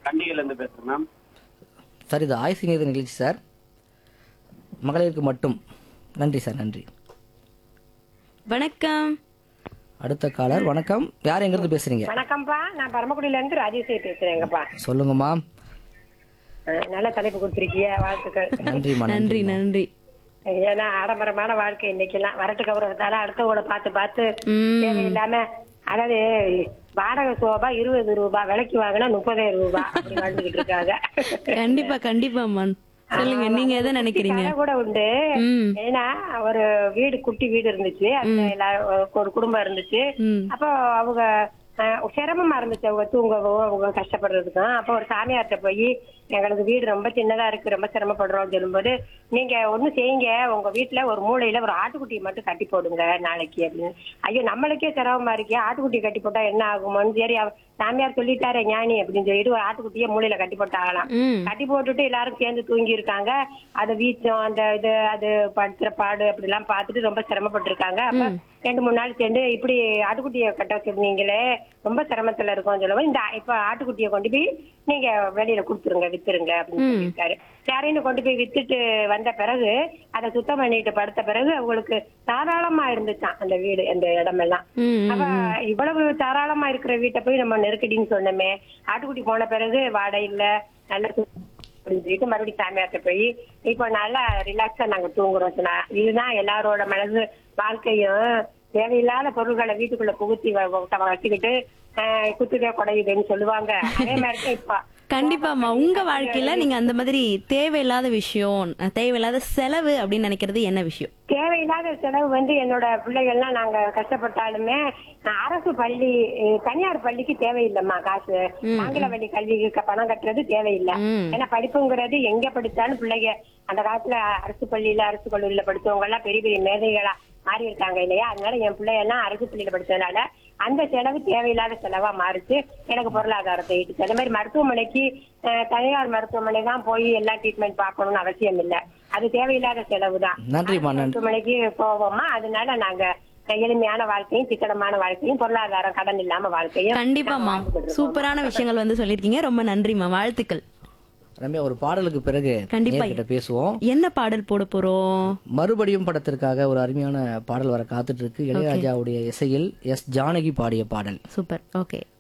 கண்டிகையில இருந்து பேசுறேன் ma'am sir இது ஆயுசு நீதி நிகழ்ச்சி சார் மகளிருக்கு மட்டும் நன்றி சார் நன்றி வணக்கம் அடுத்த காலர் வணக்கம் யார் எங்கிருந்து பேசுறீங்க வணக்கம்ப்பா நான் பரமக்குடியில இருந்து ராஜேஸ்வரி பேசுறேங்கப்பா சொல்லுங்கம்மா அஹ் நல்ல தலைப்பு கொடுத்துருக்கீங்க வாழ்த்துக்கள் நன்றிம்மா நன்றி நன்றி ஏன்னா ஆடம்பரமான வாழ்க்கை இன்னைக்கெல்லாம் வரட்டு கௌரவத்தால அடுத்தவங்கள பார்த்து பார்த்து ம். தேவையில்லாம அதாவது வாடகை சோபா இருபது ரூபாய் விலைக்கு வாங்கினா முப்பதாயிரம் ரூபாய் அப்படி வாழ்ந்துகிட்டு இருக்காங்க கண்டிப்பா கண்டிப்பா அம்மான் சொல்லுங்க நீங்க எதை நினைக்கிறீங்க கடை கூட உண்டு ம் ஏன்னா ஒரு வீடு குட்டி வீடு இருந்துச்சு அதுல எல்லாரும் ஒரு குடும்பம் இருந்துச்சு ம் அப்போ அவங்க அஹ், சிரமமா இருந்துச்சு அவங்க தூங்கவும் அவங்க கஷ்டப்படுறதுக்கும் அப்போ ஒரு சாமியார்ட்ட போய் எங்களுக்கு வீடு ரொம்ப சின்னதா இருக்கு ரொம்ப சிரமப்படுறோம் சொல்லும்போது நீங்க ஒண்ணு செய்யுங்க உங்க வீட்டுல ஒரு மூலையில ஒரு ஆட்டுக்குட்டியை மட்டும் கட்டி போடுங்க நாளைக்கு அப்படின்னு ஐயோ நம்மளுக்கே சிரமமா இருக்கே ஆட்டுக்குட்டி கட்டி போட்டா என்ன ஆகுமோன்னு சரி அவ- சாமியார் சொல்லிட்டாரே ஞானி அப்படின்னு சொல்லிட்டு ஒரு ஆட்டுக்குட்டியை மூலையில கட்டி போட்டாங்களாம் ம் கட்டி போட்டுட்டு எல்லாரும் சேர்ந்து தூங்கி இருக்காங்க அது வீச்சம் அந்த இது அது படுத்துற பாடு அப்படி எல்லாம் பார்த்துட்டு ரொம்ப சிரமப்பட்டு இருக்காங்க அப்ப ரெண்டு மூணு நாள் சேர்ந்து இப்படி ஆட்டுக்குட்டியை கட்ட வச்சிருந்தீங்களே ரொம்ப சிரமத்துல இருக்கோம் சொல்லுவோம் இந்த இப்ப ஆட்டுக்குட்டியை கொண்டு போய் நீங்க வெளியில கொடுத்துருங்க வித்துருங்க அப்படின்னு சொல்லியிருக்காரு சரின்னு கொண்டு போய் வித்துட்டு வந்த பிறகு அதை சுத்தம் பண்ணிட்டு படுத்த பிறகு அவங்களுக்கு தாராளமா இருந்துச்சான் அந்த வீடு அந்த இடமெல்லாம் ம் அப்ப இவ்வளவு தாராளமா இருக்கிற வீட்டை போய் நம்ம நெருக்கடின்னு சொன்னோமே ஆட்டுக்குட்டி போன பிறகு வாடகை இல்ல நல்ல தூ- அப்படின்னு சொல்லிட்டு மறுபடியும் சாமியார்ட்ட போய் இப்போ நல்லா ரிலாக்ஸா நாங்க தூங்குறோம் சொன்னா இதுதான் எல்லாரோட மனசு வாழ்க்கையும் தேவையில்லாத பொருள்களை வீட்டுக்குள்ள புகுத்தி வ- வ- வச்சுக்கிட்டு ஆஹ், குத்துதே குடையுதுன்னு சொல்லுவாங்க அதே மாதிரி தான் இப்ப கண்டிப்பாம்மா உங்க வாழ்க்கையில நீங்க அந்த மாதிரி தேவையில்லாத விஷயம் அஹ், தேவையில்லாத செலவு அப்படின்னு நினைக்கிறது என்ன விஷயம் தேவையில்லாத செலவு வந்து என்னோட பிள்ளைகள்லாம் நாங்க கஷ்டப்பட்டாலுமே நான் அரசு பள்ளி அஹ், தனியார் பள்ளிக்கு தேவையில்லைம்மா காசு ஆங்கில வழி கல்விக்கு க- பணம் கட்டுறது தேவையில்லை ம். ஏன்னா படிப்புங்கிறது எங்க படிச்சாலும் பிள்ளைங்க அந்த காலத்துல அரசு பள்ளியில அரசு கல்லூரியில படிச்சவங்க எல்லாம் பெரிய பெரிய மேதைகளா மாறி இருக்காங்க இல்லையா அதனால என் பிள்ளையெல்லாம் அரசு பள்ளியில படிச்சதுனால அந்த செலவு தேவையில்லாத செலவா மாறிச்சு எனக்கு பொருளாதாரத்தை ஈட்டுச்சு அதே மாதிரி மருத்துவமனைக்கு அஹ், தனியார் மருத்துவமனை தான் போய் எல்லா ட்ரீட்மெண்ட் பார்க்கணும்னு அவசியம் இல்லை அது தேவையில்லாத செலவு தான் நன்றிம்மா நன்றி மருத்துவமனைக்கு போவோமா அதனால நாங்க எளிமையான வாழ்க்கையும் சிக்கனமான வாழ்க்கையும் பொருளாதாரம் கடன் இல்லாம வாழ்க்கையும் கண்டிப்பாம்மா சூப்பரான விஷயங்கள் வந்து சொல்லிருக்கீங்க ரொம்ப நன்றிம்மா வாழ்த்துக்கள் ரம்யா ஒரு பாடலுக்கு பிறகு கண்டிப்பா. கிட்ட பேசுவோம் என்ன பாடல் போட போறோம் மறுபடியும் படத்திற்காக ஒரு அருமையான பாடல் வர காத்துட்டு இருக்கு இளையராஜாவுடைய இசையில் எஸ் ஜானகி பாடிய பாடல் சூப்பர் ஓகே